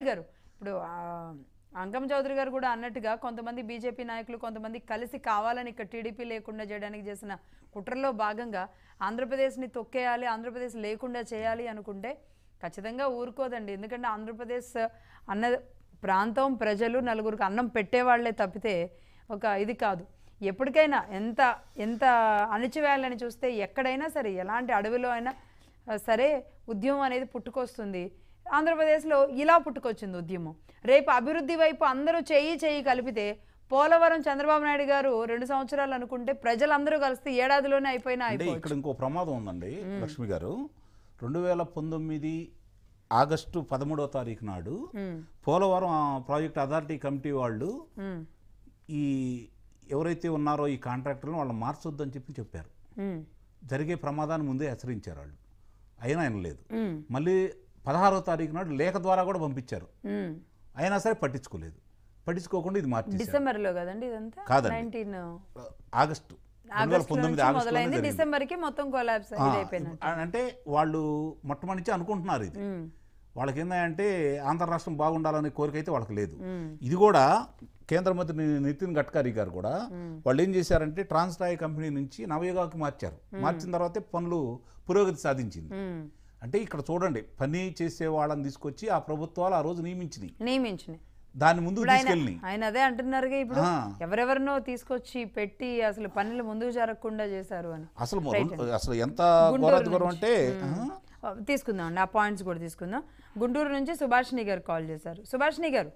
గారు ఇప్పుడు ఆ, అంకం చౌదరి గారు కూడా అన్నట్టుగా కొంతమంది బీజేపీ నాయకులు కొంతమంది కలిసి కావాలని ఇక్కడ టీడీపీ లేకుండా చేయడానికి చేసిన కుట్రలో భాగంగా ఆంధ్రప్రదేశ్ని తొక్కేయాలి ఆంధ్రప్రదేశ్ లేకుండా చేయాలి అనుకుంటే ఖచ్చితంగా ఊరుకోదండి ఎందుకంటే ఆంధ్రప్రదేశ్ అన్న ప్రాంతం ప్రజలు నలుగురికి అన్నం పెట్టేవాళ్లే తప్పితే ఒక ఇది కాదు ఎప్పటికైనా ఎంత ఎంత అణిచివేయాలని చూస్తే ఎక్కడైనా సరే ఎలాంటి అడవిలో అయినా ఆ, సరే ఉద్యమం అనేది పుట్టుకొస్తుంది ఆంధ్రప్రదేశ్లో ఇలా పుట్టుకొచ్చింది ఉద్యమం రేపు అభివృద్ధి వైపు అందరూ చెయ్యి చెయ్యి కలిపితే పోలవరం చంద్రబాబు నాయుడు గారు రెండు సంవత్సరాలు అనుకుంటే ప్రజలందరూ కలిస్తే ఏడాదిలోనే అయిపోయినా అంటే అయిపోవచ్చు ఇక్కడ ఇంకో ప్రమాదం ఉందండి లక్ష్మి గారు రెండు వేల పంతొమ్మిది ఆగస్టు పదమూడవ తారీఖు నాడు ఉమ్, పోలవరం ఆ, ప్రాజెక్ట్ అథారిటీ కమిటీ వాళ్ళు ఉమ్, ఈ ఎవరైతే ఉన్నారో ఈ కాంట్రాక్టర్లను వాళ్ళు మార్చొద్దని చెప్పి చెప్పారు ఉమ్, జరిగే ప్రమాదాన్ని ముందే హెచ్చరించారు వాళ్ళు అయినా ఆయన లేదు ఉమ్, మళ్ళీ పదహారో తారీఖు నాడు లేఖ ద్వారా కూడా పంపించారు ఉమ్. అయినా సరే పట్టించుకోలేదు పట్టించుకోకుండా ఇది మార్చేశారు డిసెంబర్లో కదండి ఇదంతా కాదండి. నైన్టీన్ ఆగస్టు రెండు వేల ఆగస్టు పంతొమ్మిది నుంచి ఆగస్టులోనే మొదలైంది జరిగింది. డిసెంబర్కి మొత్తం కొలాబ్స్ ఆ, అయిపోయినట్టు అంటే వాళ్ళు మొట్టమొదటి నుంచి అనుకుంటున్నారు ఇది ఉమ్, వాళ్ళకి ఏంటంటే ఆంధ్ర రాష్ట్రం బాగుండాలనే కోరిక అయితే వాళ్ళకి లేదు ఉమ్, ఇది కూడా కేంద్ర మంత్రి ని- నితిన్ గడ్కరీ గారు కూడా వాళ్ళు ఏం చేశారంటే ట్రాన్స్టాయ్ కంపెనీ నుంచి నవయుగాకి మార్చారు మార్చిన తర్వాతే పనులు పురోగతి సాధించింది ఉమ్. అంటే ఇక్కడ చూడండి పని చేసే వాళ్ళని తీసుకొచ్చి ఆ ప్రభుత్వాలు ఆ రోజు నియమించినాయి నియమించినాయి దాన్ని ముందుకు ఇప్పుడు ఆయన తీసుకెళ్ళి ఆయన అదే అంటున్నారుగా ఇప్పుడు ఆ. ఎవరెవరినో తీసుకొచ్చి పెట్టి అసలు పనులు ముందుకు జరగకుండా చేశారు అని అసలు మొ- Right అసలు ఎంత గుంటూరు ఘోరాధిఘోరం అంటే నుంచి. ఆ, తీసుకుందాం అండి ఆ పాయింట్స్ కూడా తీసుకుందాం గుంటూరు నుంచి సుభాషిణి గారు కాల్ చేశారు సుభాషిణి గారు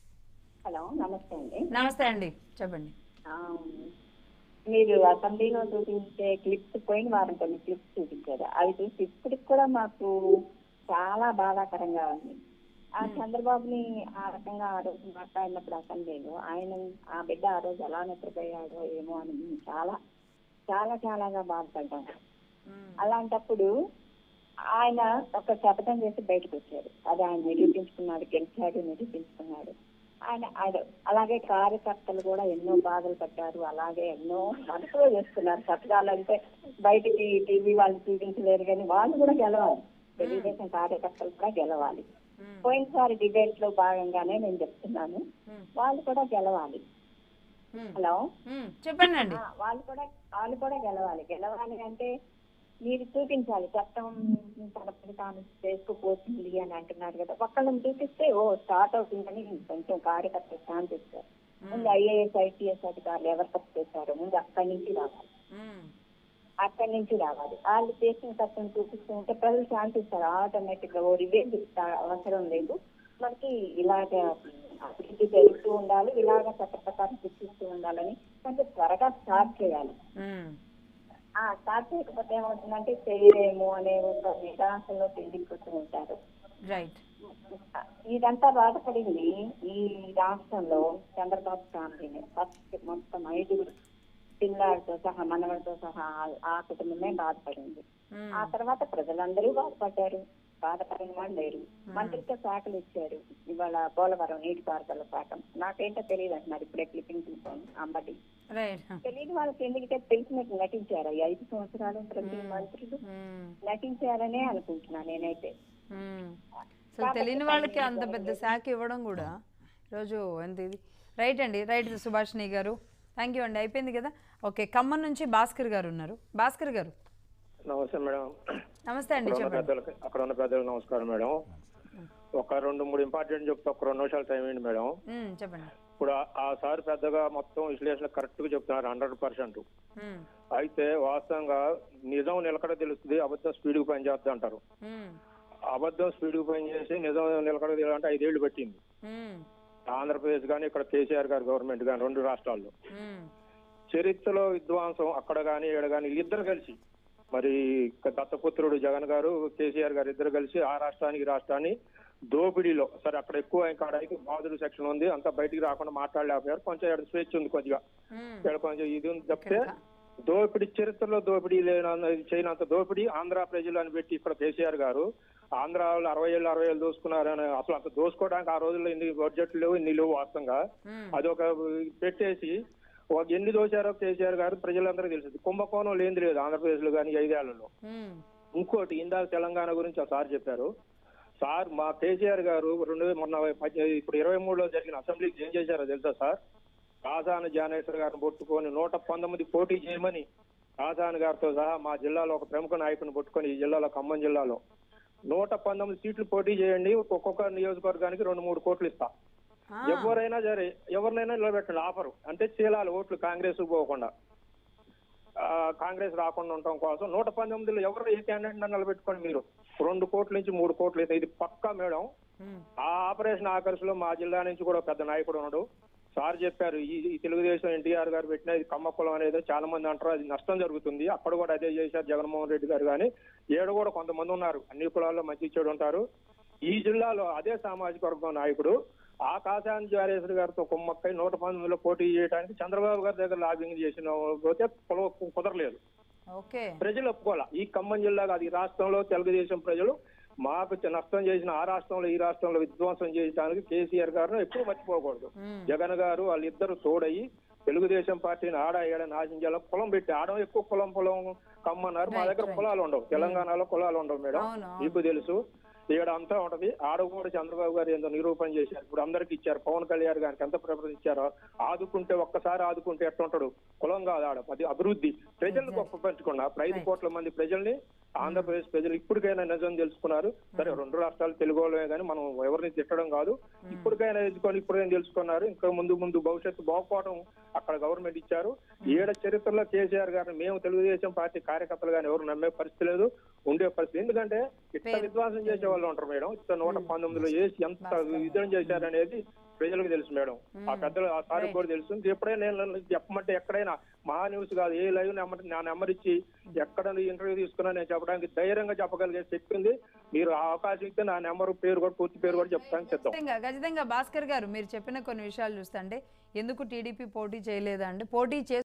హలో నమస్తే అండి నమస్తే అండి చెప్పండి ఆ, మీరు అసెంబ్లీలో చూపించే క్లిప్స్ పోయిన వారం కొన్ని క్లిప్స్ చూపించారు అవి చూసి ఇప్పటికి కూడా మాకు చాలా బాధాకరంగా ఉంది ఆ చంద్రబాబుని ఆ రకంగా ఆ రోజు మాట్లాడినప్పుడు అసెంబ్లీలో ఆయన ఆ బిడ్డ ఆ రోజు ఎలా నిద్రపోయాడో ఏమో అని మేము చాలా చాలా చాలాగా బాధపడ్డాం అలాంటప్పుడు ఆయన ఒక శపథం చేసి బయటకు వచ్చారు అది ఆయన నిరూపించుకున్నాడు గెలిచాడు నిరూపించుకున్నాడు ఆయన ఆయన అలాగే కార్యకర్తలు కూడా ఎన్నో బాధలు పడ్డారు అలాగే ఎన్నో మనసులో చేస్తున్నారు శపథాలంటే బయటికి టీవీ వాళ్ళు చూపించలేరు కానీ వాళ్ళు కూడా గెలవాలి తెలుగుదేశం కార్యకర్తలు కూడా గెలవాలి పోయినసారి డిబేట్ లో భాగంగానే నేను చెప్తున్నాను వాళ్ళు కూడా గెలవాలి హలో ఉమ్, చెప్పండి అండి ఆ, వాళ్ళు కూడా వాళ్ళు కూడా గెలవాలి గెలవాలి అంటే మీరు చూపించాలి చట్టం తన పని తాను చేసుకుపోతుంది అని అంటున్నారు కదా ఒక్కళ్ళని చూపిస్తే ఓ స్టార్ట్ అవుతుందని కొంచెం కార్యకర్తలు శాంతిస్తారు ముందు ఐఏఎస్ ఐపీఎస్ అధికారులు ఎవరు తప్పు చేశారో ముందు అక్కడి నుంచి రావాలి ఉమ్, అక్కడి నుంచి రావాలి వాళ్ళు చేసిన తప్పును చూపిస్తూ ఉంటే ప్రజలు శాంతిస్తారు ఆటోమేటిక్ గా ఓ రివేజ్ అవసరం లేదు మనకి ఇలాగ అభివృద్ధి జరుగుతూ ఉండాలి ఇలాగ చట్ట ప్రకారం శిక్షిస్తూ ఉండాలని కొంచెం త్వరగా స్టార్ట్ చేయాలి ఉమ్, ఆ స్టార్ట్ చేయకపోతే ఏమవుతుందంటే చేయలేము అనే ఒక నిరాశలో తిరిగిపోతూ ఉంటారు రైట్ ఇదంతా బాధపడింది ఈ రాష్ట్రంలో చంద్రబాబు ఫ్యామిలీనే ఫస్ట్ మొత్తం ఐదుగురు పిల్లాడితో సహా మనవడితో సహా ఆ- ఆ కుటుంబమే బాధపడింది ఉమ్, ఆ తర్వాత ప్రజలందరూ బాధపడ్డారు బాధపడిన వాళ్ళు లేరు మంత్రిత్వ శాఖలు ఇచ్చారు ఇవాళ పోలవరం నీటిపారుదల శాఖ నాకేంటో తెలియదు అంటున్నారు ఇప్పుడే క్లిప్పింగ్ చూసాను అంబటి రైట్ తెలియని వాళ్ళకి ఎందుకంటే తెలిసినట్టు నటించారు ఈ ఐదు సంవత్సరాలు ప్రతి మంత్రులు ఉమ్, నటించారనే అనుకుంటున్నా నేనైతే ఉమ్. అసలు తెలియని వాళ్ళకి అంత పెద్ద శాఖ ఇవ్వడం కూడా రోజు ఎంత ఇది రైట్ అండి రైట్ సుభాషిణి గారు థ్యాంక్ యూ అండి అయిపోయింది కదా ఓకే ఖమ్మం నుంచి భాస్కర్ గారు ఉన్నారు భాస్కర్ గారు నమస్తే మేడం నమస్తే అండి అక్కడ ఉన్న చెప్పండి పెద్దలకు అక్కడ ఉన్న పెద్దలకు నమస్కారం మేడం ఒక రెండు మూడు ఇంపార్టెంట్ చెప్తే ఒక రెండు నిమిషాలు టైం ఏంటి మేడం ఉమ్, చెప్పండి ఇప్పుడు ఆ- ఆ సార్ పెద్దగా మొత్తం విశ్లేషణ కరెక్ట్ గా చెప్తున్నారు హండ్రెడ్ పర్సెంట్ ఉమ్, అయితే వాస్తవంగా నిజం నిలకడ తెలుస్తుంది అబద్ధం స్పీడ్ గా పనిచేస్తుంది అంటారు ఉమ్, అబద్ధం స్పీడ్ గా పనిచేసి నిజం నిలకడ తెలియాలంటే ఐదేళ్లు పట్టింది ఉమ్, ఆంధ్రప్రదేశ్ కానీ ఇక్కడ కేసీఆర్ గారి గవర్నమెంట్ కానీ రెండు రాష్ట్రాల్లో ఉమ్, చరిత్రలో విద్వాంసం అక్కడ కానీ ఇక్కడ కానీ ఇద్దరు కలిసి మరి దత్తపుత్రుడు జగన్ గారు కేసీఆర్ గారు ఇద్దరు కలిసి ఆ రాష్ట్రానికి ఈ రాష్ట్రాన్ని దోపిడీలో సరే అక్కడ ఎక్కువ కాడానికి బాధుడు సెక్షన్ ఉంది అంత బయటికి రాకుండా మాట్లాడలేకపోయారు కొంచెం ఇక్కడ స్వేచ్ఛ ఉంది కొద్దిగా ఉమ్. ఇక్కడ కొంచెం ఇది ఉంది తప్పితే దోపిడీ చరిత్రలో దోపిడీ లేనంత చేయనంత దోపిడీ ఆంధ్ర ప్రజలు అని పెట్టి ఇక్కడ కేసీఆర్ గారు ఆంధ్ర వాళ్ళు అరవై ఏళ్ళు అరవై ఏళ్ళు దోసుకున్నారని అసలు అంత దోసుకోవడానికి ఆ రోజుల్లో ఇన్ని బడ్జెట్లు లేవు ఇన్ని లేవు వాస్తవంగా ఉమ్. అది ఒక పెట్టేసి ఒక ఎన్ని దోచారో కేసీఆర్ గారు ప్రజలందరికీ తెలుసు కుంభకోణం లేనిది లేదు ఆంధ్రప్రదేశ్ లో కానీ ఐదేళ్లలో ఉమ్, ఇంకోటి ఇందాక తెలంగాణ గురించి ఆ సార్ చెప్పారు సార్ మా కేసీఆర్ గారు రెండు వే- మొన్న మధ్య- ఇప్పుడు ఇరవై మూడులో జరిగిన అసెంబ్లీకి ఏం చేశారో తెలుసా సార్ కాసాని జానేశ్వర్ గారిని పట్టుకొని నూట పంతొమ్మిది పోటీ చేయమని కాసాని గారితో సహా మా జిల్లాలో ఒక ప్రముఖ నాయకుని పట్టుకొని ఈ జిల్లాలో ఖమ్మం జిల్లాలో నూట పంతొమ్మిది సీట్లు పోటీ చేయండి ఒక్కొక్క నియోజకవర్గానికి రెండు మూడు కోట్లు ఇస్తా ఆ, ఎవరైనా సరే ఎవరినైనా నిలబెట్టండి ఆఫరు అంటే చీలాలి ఓట్లు కాంగ్రెస్ పోకుండా ఆ, కాంగ్రెస్ రాకుండా ఉండటం కోసం నూట పంతొమ్మిదిలో ఎవరు ఏ క్యాండిడేట్ నిలబెట్టుకోండి మీరు రెండు కోట్ల నుంచి మూడు కోట్లు అయితే ఇది పక్కా మేడం ఉమ్, ఆ ఆపరేషన్ ఆకర్షలో మా జిల్లా నుంచి కూడా ఒక పెద్ద నాయకుడు ఉన్నాడు సార్ చెప్పారు ఈ ఈ తెలుగుదేశం ఎన్టీఆర్ గారు పెట్టిన ఇది కమ్మ కులం అనేది చాలా మంది అంటారు అది నష్టం జరుగుతుంది అక్కడ కూడా అదే చేశారు జగన్మోహన్ రెడ్డి గారు కానీ ఏడ కూడా కొంతమంది ఉన్నారు అన్ని కులాల్లో మంచి చెడు ఉంటారు ఈ జిల్లాలో అదే సామాజిక వర్గం నాయకుడు ఆ కాశాని జారేశ్వరి గారితో కుమ్మక్కై నూట పంతొమ్మిదిలో పోటీ చేయడానికి చంద్రబాబు గారి దగ్గర లాబింగ్ చేసిన పోతే కుల- కుదరలేదు ఓకే ప్రజలు ఒప్పుకోవాలి ఈ ఖమ్మం జిల్లా కాదు ఈ రాష్ట్రంలో తెలుగుదేశం ప్రజలు మాకు చ- నష్టం చేసిన ఆ రాష్ట్రంలో ఈ రాష్ట్రంలో విధ్వంసం చేయడానికి కేసీఆర్ గారిని ఎప్పుడు మర్చిపోకూడదు ఉమ్, జగన్ గారు వాళ్ళిద్దరు తోడయి తెలుగుదేశం పార్టీని ఆడ ఏడ నాశించాల కులం పెట్టి ఆడ ఎక్కువ కులం పొలం కమ్మన్నారు మా Right, దగ్గర right. కులాలు ఉండవు తెలంగాణలో కులాలు ఉండవు మేడం అవును, అవును. మీకు తెలుసు ఇక్కడ అంతా ఉంటది ఆడ కూడా చంద్రబాబు గారు ఏందో నిరూపణ చేశారు ఇప్పుడు అందరికి ఇచ్చారు పవన్ కళ్యాణ్ గారికి ఎంత ప్రిఫరెన్స్ ఇచ్చారో ఆదుకుంటే ఒక్కసారి ఆదుకుంటే ఎట్లుంటాడు కులం కాదు ఆడ అది అభివృద్ధి ప్రజలను గొప్ప పెంచుకున్నా ఐదు Right. కోట్ల మంది ప్రజల్ని ఆంధ్రప్రదేశ్ ప్రజలు ఇప్పటికైనా నిజం తెలుసుకున్నారు సరే రెండు రాష్ట్రాలు తెలుగు వాళ్ళమే కానీ మనం ఎవరిని తిట్టడం కాదు ఇప్పటికైనా ఎదుకొని ఇప్పుడైనా తెలుసుకున్నారు ఇంకా ముందు ముందు భవిష్యత్తు బాగుపోవడం అక్కడ గవర్నమెంట్ ఇచ్చారు ఏడ చరిత్రలో కేసీఆర్ గారిని మేము తెలుగుదేశం పార్టీ కార్యకర్తలు కానీ ఎవరు నమ్మే పరిస్థితి లేదు ఉండే పరిస్థితి ఎందుకంటే ఇట్లా పేరు- విధ్వాసం చేసే వాళ్ళు ఉంటారు మేడం ఇట్లా నూట పంతొమ్మిదిలో చేసి ఎంత విధం చేశారనేది ప్రజలకు తెలుసు మేడం ఆ పెద్దలు ఆ సార్ కూడా తెలుసు ఎప్పుడైనా నేను చెప్పమంటే ఎక్కడైనా మా న్యూస్ కాదు ఏ లైవ్ నెంబర్ నా నెంబర్ ఇచ్చి ఎక్కడ ఇంటర్వ్యూ తీసుకున్నా నేను చెప్పడానికి ధైర్యంగా చెప్పగలిగే శక్తి ఉంది మీరు ఆ అవకాశం ఇస్తే నా నెంబర్ పేరు కూడా పూర్తి పేరు కూడా చెప్తానికి సిద్ధం ఖచ్చితంగా ఖచ్చితంగా భాస్కర్ గారు మీరు చెప్పిన కొన్ని విషయాలు చూస్తే అంటే ఎందుకు టీడీపీ పోటీ చేయలేదా అంటే పోటీ చే